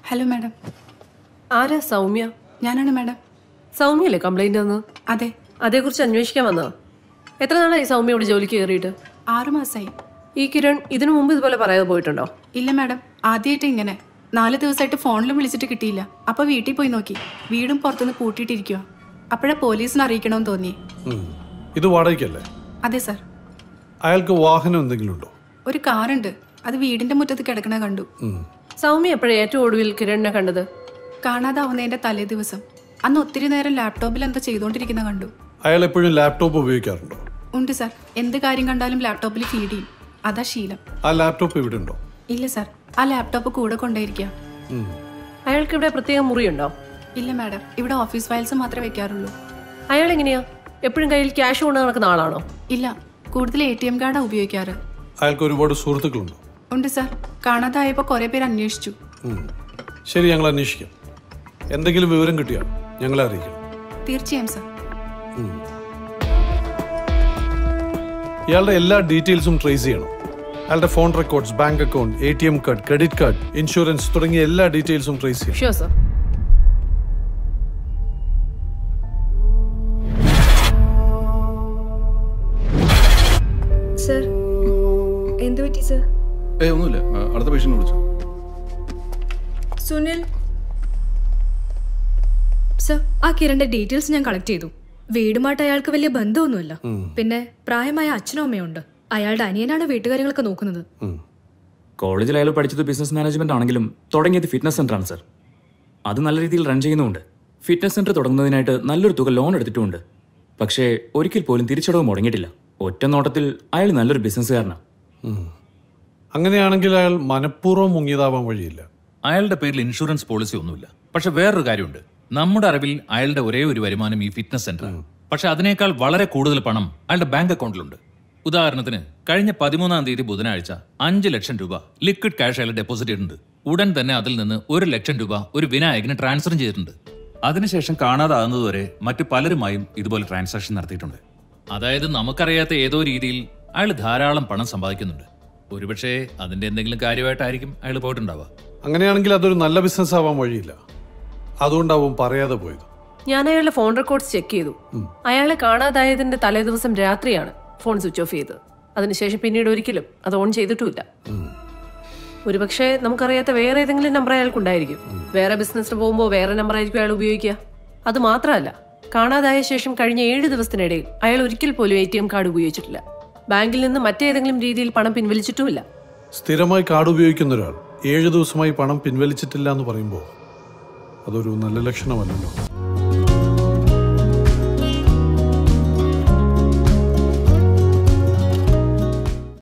Hello madam ആരാ സൗമ്യ ഞാനാണ് madam സൗമ്യല്ലേ complaint തന്നത് അതെ അതേക്കുറിച്ച് അന്വേഷിക്കാൻ വന്നതാ എത്ര നാളായി സൗമ്യയോട് ജോലിക്ക് കയറിയിട്ട് ആറു മാസമായി ഈ കിരൺ ഇതിനു മുമ്പ് ഇതുപോലെ പറയാതെ പോയിട്ടുണ്ടോ ഇല്ല മാഡം ആദ്യമായിട്ട് ഇങ്ങനെ നാല് ദിവസമായിട്ട് ഫോണിലും വിളിച്ചിട്ട് കിട്ടിയില്ല അപ്പൊ വീട്ടിൽ പോയി നോക്കി വീടും പുറത്തുനിന്ന് പൂട്ടിയിട്ടിരിക്കുക അപ്പോഴാ പോലീസിനെ അറിയിക്കണമെന്ന് തോന്നി ഉം. ഇത് വാടകയ്ക്കല്ലേ അതെ സാർ അയാൾക്ക് വാഹനം എന്തെങ്കിലും ഉണ്ടോ ഒരു കാറുണ്ട് അത് വീടിന്റെ മുറ്റത്ത് കിടക്കണ കണ്ടു ഉം. സൗമ്യ എപ്പോഴാണ് ഏറ്റവും ഒടുവിൽ കിരണിനെ കണ്ടത് കാണാതാവുന്നതിന്റെ തലേ ദിവസം അന്ന് ഒത്തിരി നേരം ലാപ്ടോപ്പിൽ എന്താ ചെയ്തുകൊണ്ടിരിക്കുന്ന കണ്ടു അയാൾ എപ്പോഴും ലാപ്ടോപ്പ് ഉപയോഗിക്കാറുണ്ടോ ഉണ്ട് സാർ എന്ത് കാര്യം കണ്ടാലും ലാപ്ടോപ്പിൽ ഫീഡ് ചെയ്യും അതാ ശീലം ആ ലാപ്ടോപ്പ് ഇവിടെ ഉണ്ടോ ഇല്ല സാർ ആ ലാപ്ടോപ്പ് കൂടെ കൊണ്ടേയിരിക്കുക ഉം. അയാൾക്ക് ഇവിടെ പ്രത്യേക മുറിയുണ്ടോ ഇല്ല മാഡം ഇവിടെ ഓഫീസ് ഫയൽസ് മാത്രമേ വെക്കാറുള്ളൂ അയാൾ എങ്ങനെയാ എപ്പോഴും കയ്യിൽ ക്യാഷ് കൊണ്ട് നടക്കുന്ന ആളാണോ ഇല്ല കൂടുതൽ എ ടി എം കാർഡാണ് ഉപയോഗിക്കാറ് അയാൾക്ക് ഒരുപാട് സുഹൃത്തുക്കളുണ്ടോ ഉണ്ട് സാർ കാണാതായപ്പോൾ കുറേ പേര് അന്വേഷിച്ചു ഉം. ശരി ഞങ്ങൾ അന്വേഷിക്കാം എന്തെങ്കിലും വിവരം കിട്ടിയാൽ ഞങ്ങളെ അറിയിക്കണം തീർച്ചയായും സാർ ഇയാളുടെ എല്ലാ ഡീറ്റെയിൽസും ട്രേസ് ചെയ്യണം അയാളുടെ phone records bank account A T M card credit card insurance തുടങ്ങിയ എല്ലാ ഡീറ്റെയിൽസും ട്രേസ് ചെയ്യണം ഷുവർ സർ സർ എന്ത് പറ്റി സർ ഏ ഒന്നുമില്ല ആ, അടുത്ത പേഷ്യന്റ് വിളിച്ചു സുനിൽ സർ ആ കിരണിന്റെ ഡീറ്റെയിൽസ് ഞാൻ കളക്ട് ചെയ്തു വീടുമായിട്ട് അയാൾക്ക് വലിയ ബന്ധമൊന്നുമില്ല പിന്നെ പ്രായമായ അച്ഛനും അമ്മയും ഉണ്ട് അയാളുടെ അനിയനാണ് വീട്ടുകാര്യങ്ങളൊക്കെ നോക്കുന്നത് കോളേജിൽ അയാൾ പഠിച്ചത് ബിസിനസ് മാനേജ്മെന്റ് ആണെങ്കിലും തുടങ്ങിയത് ഫിറ്റ്നസ് സെന്റർ ആണ് സർ അത് നല്ല രീതിയിൽ റൺ ചെയ്യുന്നുമുണ്ട് ഫിറ്റ്നസ് സെന്റർ തുടങ്ങുന്നതിനായിട്ട് നല്ലൊരു തുക ലോൺ എടുത്തിട്ടുമുണ്ട് പക്ഷേ ഒരിക്കൽ പോലും തിരിച്ചടവ് മുടങ്ങിയിട്ടില്ല ഒറ്റ നോട്ടത്തിൽ അയാൾ നല്ലൊരു ബിസിനസ്സുകാരനാണ് അങ്ങനെയാണെങ്കിൽ അയാൾ മനഃപൂർവ്വം മുങ്ങിയതാവാൻ വഴിയില്ല അയാളുടെ പേരിൽ ഇൻഷുറൻസ് പോളിസി ഒന്നുമില്ല പക്ഷെ വേറൊരു കാര്യമുണ്ട് നമ്മുടെ അറിവിൽ അയാളുടെ ഒരേ ഒരു വരുമാനം ഈ ഫിറ്റ്നസ് സെന്റർ പക്ഷെ അതിനേക്കാൾ വളരെ കൂടുതൽ പണം അയാളുടെ ബാങ്ക് അക്കൗണ്ടിലുണ്ട് ഉദാഹരണത്തിന് കഴിഞ്ഞ പതിമൂന്നാം തീയതി ബുധനാഴ്ച അഞ്ച് ലക്ഷം രൂപ ലിക്വിഡ് ക്യാഷ് അയാൾ ഡെപ്പോസിറ്റ് ചെയ്തിട്ടുണ്ട് ഉടൻ തന്നെ അതിൽ നിന്ന് ഒരു ലക്ഷം രൂപ ഒരു വിനായകന് ട്രാൻസ്ഫർ ചെയ്തിട്ടുണ്ട് അതിനുശേഷം കാണാതാകുന്നതുവരെ മറ്റു പലരുമായും ഇതുപോലെ ട്രാൻസാക്ഷൻ നടത്തിയിട്ടുണ്ട് അതായത് നമുക്കറിയാത്ത ഏതോ രീതിയിൽ അയാൾ ധാരാളം പണം സമ്പാദിക്കുന്നുണ്ട് ഒരുപക്ഷെ അതിന്റെ എന്തെങ്കിലും കാര്യമായിട്ടായിരിക്കും അയാൾ പോയിട്ടുണ്ടാവുക അങ്ങനെയാണെങ്കിൽ അതൊരു നല്ല ബിസിനസ് ആവാൻ വഴിയില്ല അതുകൊണ്ടാവും പറയാതെ പോയത് ഞാൻ അയാളുടെ ഫോൺ റെക്കോർഡ്സ് ചെക്ക് ചെയ്തു അയാളെ കാണാതായതിന്റെ തലേ ദിവസം രാത്രിയാണ് ഫോൺ സ്വിച്ച് ഓഫ് ചെയ്തത് അതിനുശേഷം പിന്നീട് ഒരിക്കലും അത് ഓൺ ചെയ്തിട്ടുമില്ല ഒരുപക്ഷെ നമുക്കറിയാത്ത വേറെ ഏതെങ്കിലും നമ്പർ അയാൾക്കുണ്ടായിരിക്കും വേറെ ബിസിനസ്സിന് പോകുമ്പോൾ വേറെ നമ്പർ ആയിരിക്കും അയാൾ ഉപയോഗിക്കുക അത് മാത്രമല്ല കാണാതായ ശേഷം കഴിഞ്ഞ ഏഴ് ദിവസത്തിനിടയിൽ അയാൾ ഒരിക്കൽ പോലും എ ടി എം കാർഡ് ഉപയോഗിച്ചിട്ടില്ല ബാങ്കിൽ നിന്ന് മറ്റേതെങ്കിലും രീതിയിൽ പണം പിൻവലിച്ചിട്ടുമില്ല സ്ഥിരമായി കാർഡ് ഉപയോഗിക്കുന്ന ഒരാൾ ഏഴ് ദിവസമായി പണം പിൻവലിച്ചിട്ടില്ല എന്ന് പറയുമ്പോൾ അതൊരു നല്ല ലക്ഷണമല്ലല്ലോ